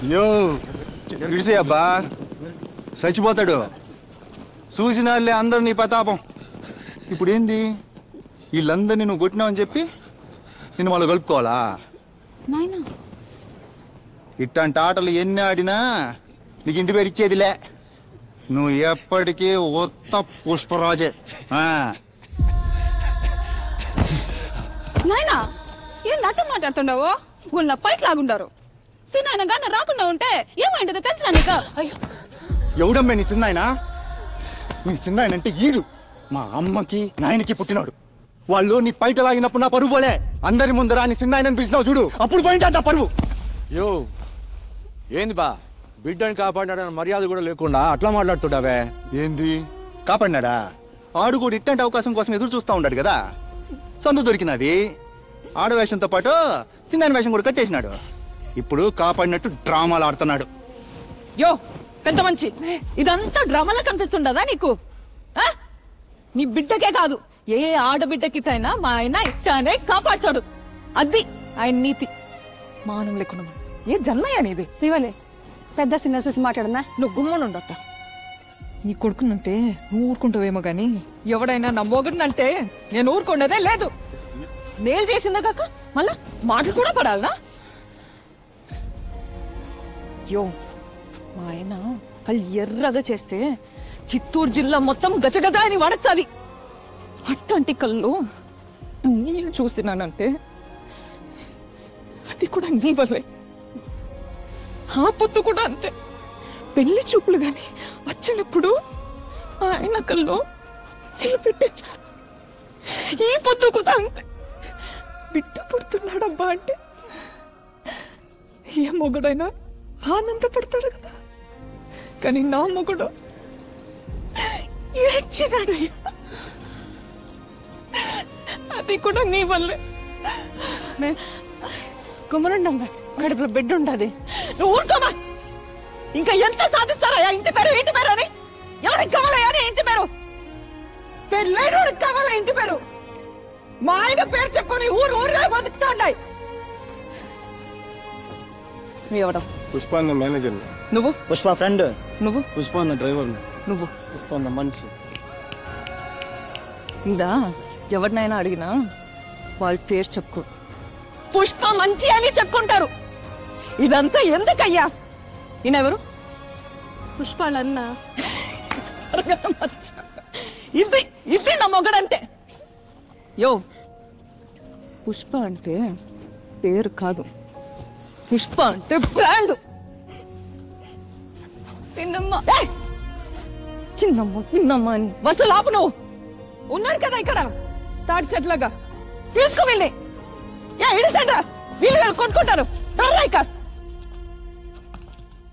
యో విడిసే అబ్బా చచ్చిపోతాడు చూసినారులే అందరు నీ ప్రతాపం ఇప్పుడు ఏంది వీళ్ళందరినీ నువ్వు కొట్టినావని చెప్పి నిన్ను వాళ్ళు కలుపుకోవాలా నాయనా ఇట్లాంటి ఆటలు ఎన్ని ఆడినా నీకు ఇంటి పేరు ఇచ్చేదిలే నువ్వు ఎప్పటికీ ఉత్త పుష్పరాజే ఆ, నాయనా ఏం నట్ట మాట్లాడుతుండవు వాళ్ళ పైకి లాగుండారు తిన్నాయన గాన రాకుండా ఉంటే ఏమైందో తెలుసా నీకు అయ్యో ఎవడమ్మే నీ చిన్నాయన నీ చిన్నాయన అంటే ఈడు మా అమ్మకి నాయనకి పుట్టినాడు వాళ్ళు నీ పైట లాగినప్పుడు నా పరువు పోలే అందరి ముందర నీ చిన్నాయనని పిలిచినావు చూడు అప్పుడు పోయింటే అంట పరువు యో ఏంది బా బిడ్డని కాపాడాడని మర్యాద కూడా లేకుండా అట్లా మాట్లాడుతుండవే ఏంది కాపాడినాడా ఆడు కూడా ఇట్టంటి అవకాశం కోసం ఎదురు చూస్తా ఉన్నాడు కదా సందు దొరికినది ఆడవేషంతో పాటు చిన్న వేషం కూడా కట్టేసినాడు ఇప్పుడు కాపాడినట్టు డ్రామాలు ఆడుతున్నాడు యో పెద్ద మంచి ఇదంతా డ్రామాలా కనిపిస్తుండదా నీకు ఆ? నీ బిడ్డకే కాదు ఏ ఆడబిడ్డకిటైనా మా ఆయన ఇట్టానే కాపాడతాడు అది ఆయన నీతి మానం లేకుండా మనం. ఏ జన్మయ్యా నీది శివలే పెద్ద చిన్న చూసి మాట్లాడనా నువ్వు గుమ్మనుండొత్త నీ కొడుకునంటే నువ్వు ఊరుకుంటావేమో గాని ఎవడైనా నా మొగుడినంటే నేను ఊరుకున్నదే లేదు మేలు చేసిందా కాక మళ్ళా మాటలు కూడా పడాలనా యో మా ఆయన కళ్ళు ఎర్రగా చేస్తే చిత్తూరు జిల్లా మొత్తం గజగజ అని వడతాది అట్లాంటి కళ్ళు నీళ్ళు చూసినానంటే అది కూడా నీ వల్లే ఆ పొత్తు కూడా అంతే పెళ్లి చూపులు గాని వచ్చినప్పుడు ఆయన కల్లో నీళ్ళు పెట్టించా ఈ పొత్తు కూడా అంతే బిడ్డ పుడుతున్నాడబ్బా అంటే ఏ మొగుడైనా ఆనందపడతాడు కదా కానీ నా మొగుడు ఏడ్చినాడయ్యా అది కూడా నీ వల్లే గుమ్మనుండమ్మా కడుపులో బిడ్డ ఉండదు నువ్వు ఊరుకోమా ఇంకా ఎంత సాధిస్తారా ఇంటి పేరు ఇంటి పేరు అని ఎవరికి కావాలయ్యా అని ఇంటి పేరు పెళ్ళైనోడికి కావాలా ఇంటి పేరు మా ఆయన పేరు చెప్పుకొని ఊరు ఊరిలో బతుకుతా ఉన్నాయి ఎవడం పుష్ప అన్న మేనేజర్ నువ్వు పుష్ప ఫ్రెండ్ నువ్వు పుష్ప అన్న డ్రైవర్ నువ్వు పుష్ప అన్న మనిషి ఇదా ఎవరినైనా అడిగినా వాళ్ళ పేరు చెప్పుకో పుష్ప మంచి అని చెప్పుకుంటారు ఇదంతా ఎందుకయ్యా ఈయనెవరు పుష్పాలన్నా ఇది ఇది నా మొగడంటే యో పుష్ప అంటే పేరు కాదు పుష్ప అంటే బ్రాండ్ పిన్నమ్మ ఏయ్! చిన్నమ్మ పిన్నమ్మ అని వరుస లాపు నువ్వు ఉన్నారు కదా ఇక్కడ తాడి చెట్లాగా తీసుకో వెళ్ళి ఏ ఇడిసండ్రా వీళ్ళు వీళ్ళు కొట్టుకుంటారు రా ఇక